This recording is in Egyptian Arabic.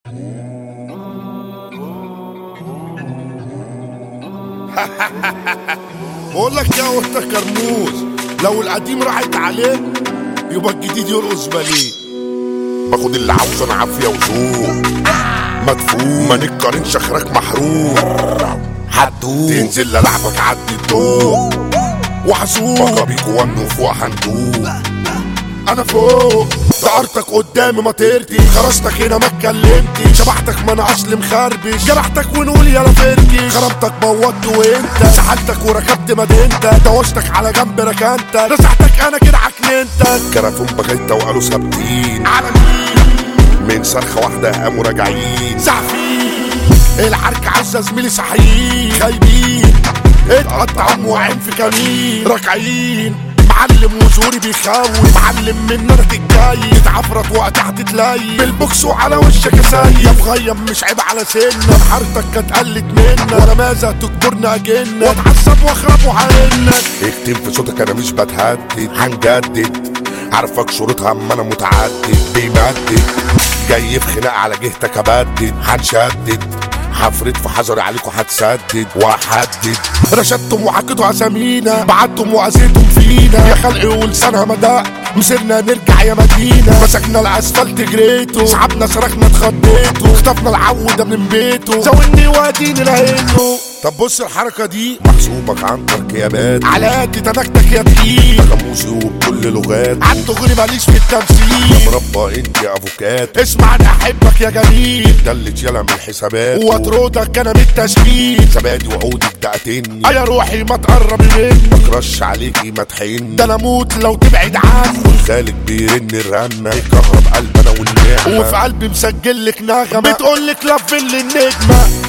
بقول لك يا وقت كرموز لو القديم راحت عليه يبقى الجديد يرقص باليه باخد اللي عاوزه انا عافيه وذوق مدفون ما نتقارنش اخرك محروق هتدوق تنزل للعبك عدي الضوء وحزوق بقى بيك ون وفوق هندوق انا فوق طارتك قدامي ما ترتي خرجتك هنا ما اتكلمتي شبحتك ما انا اصلي مخربش جرحتك ونقول يا فركش خرمتك بوظت وانت سحلتك وركبت مدينتك دوشتك على جنب ركنتك رزعتك انا كده عكننتك كرفون بغيتا وقالوا ثابتين على مين من صرخه واحده قاموا راجعين زعفين العركة عايزة زميلي صحيين خايبين اتقطع موعين في كمين راكعين معلم وزوري بيخاوي معلم من انا تتجاي تتعفرت وقت هتتلاي بالبوكس وعلى وشك ساي يا مغيم مش عيب على سنة حارتك كانت قلت منا ولا ماذا تجبرنا اجنة واتعصب واخرب وعينك اكتم في صوتك انا مش بتهدد هنجدد عارفك شروطها اما انا متعدد بيمدد جاي في خناق على جهتك ابدد هنشدد هفرد في حذري عليكم هتسدد وهحدد رشدتم وحكيتوا اسامينا بعتم واذيتم فينا يا خلقي ولسانها مداق مسيرنا نرجع يا مدينة مسكنا الاسفلت جريته سحبنا صرخنا اتخضيته خطفنا العودة من بيته زودني واديني لقيته طب بص الحركه دي محسوبك عن تركيبات على قد تنكتك يا تقيل غموسي وبكل لغات عنده غيري ماليش في التمثيل مربى انت يا افوكات اسمع انا احبك يا جميل دلت يلا من الحسابات واطردك انا بالتشكيل زبادي وعودك دقتني يا روحي ما تقرب مني بكرش عليكي ما تحن ده انا اموت لو تبعد عني والخالق بيرن الرنة يكهرب قلب انا والنعمة وفي قلبي مسجل لك نغمة بتقول لك لف النجمة